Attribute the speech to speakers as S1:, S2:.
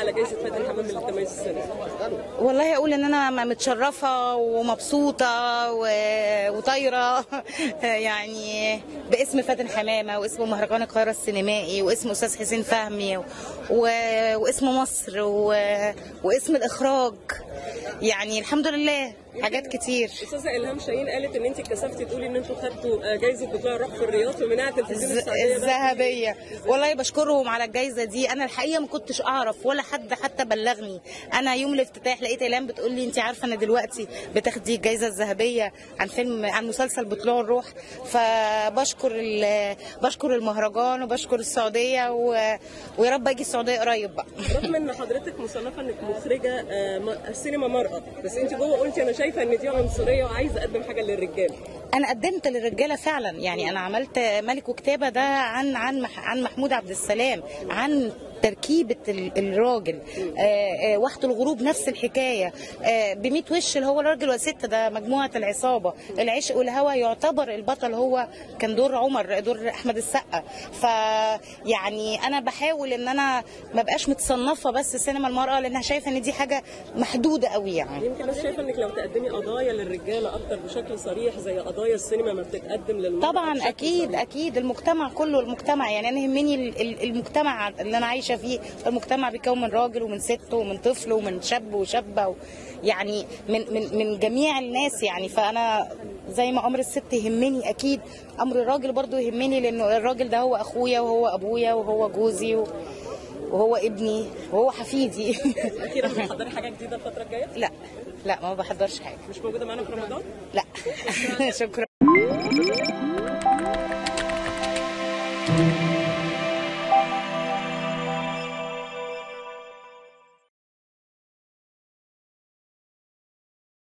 S1: على جائزه فاتن حمام للتميز السنه
S2: والله اقول ان انا م- متشرفه ومبسوطه و- وطايره يعني باسم فاتن حمامه واسم مهرجان القاهره السينمائي واسم استاذ حسين فهمي و... واسم مصر و... واسم الاخراج يعني الحمد لله حاجات كتير
S1: استاذه الهام شاهين قالت ان انت اتكسفتي تقولي ان انتوا خدتوا آه، جائزه بطوله الروح في الرياض في مناعه التلفزيون
S2: الز-
S1: السعوديه ده.
S2: الذهبيه والله بشكرهم على الجائزه دي انا الحقيقه ما كنتش اعرف ولا حد حتى بلغني انا يوم الافتتاح لقيت اعلان بتقول لي انت عارفه ان دلوقتي بتاخدي الجائزه الذهبيه عن فيلم عن مسلسل بطلوع الروح فبشكر ال- بشكر المهرجان وبشكر السعوديه و... ويا رب اجي السعوديه قريب بقى
S1: رغم ان حضرتك مصنفه انك مخرجه آه، م- السينما مرأة بس انت جوه قلتي انا شايفه ان دي عنصريه وعايزه اقدم حاجه للرجال
S2: انا قدمت للرجاله فعلا يعني انا عملت ملك وكتابه ده عن عن مح- عن محمود عبد السلام عن تركيبة ال- الراجل آه، آه، وقت الغروب نفس الحكاية آه، بميت وش اللي هو الراجل والست ده مجموعة العصابة العشق والهوى يعتبر البطل هو كان دور عمر دور أحمد السقا فيعني أنا بحاول إن أنا ما بقاش متصنفة بس سينما المرأة لأنها شايفة إن دي حاجة محدودة قوي يعني
S1: يمكن الناس شايفه انك لو تقدمي قضايا للرجاله اكتر بشكل صريح زي قضايا السينما ما بتتقدم للمرأة
S2: طبعا
S1: بشكل
S2: اكيد
S1: صريح.
S2: اكيد المجتمع كله المجتمع يعني انا يهمني ال- ال- المجتمع اللي انا عايشه فيه المجتمع بيكون من راجل ومن ست ومن طفل ومن شاب وشابه و يعني من من من جميع الناس يعني فانا زي ما امر الست يهمني اكيد امر الراجل برضو يهمني لانه الراجل ده هو اخويا وهو ابويا وهو جوزي و- وهو ابني وهو حفيدي
S1: اخيرا بتحضري حاجه جديده الفتره الجايه
S2: لا لا ما بحضرش حاجه
S1: مش موجوده معانا في رمضان
S2: لا شكرا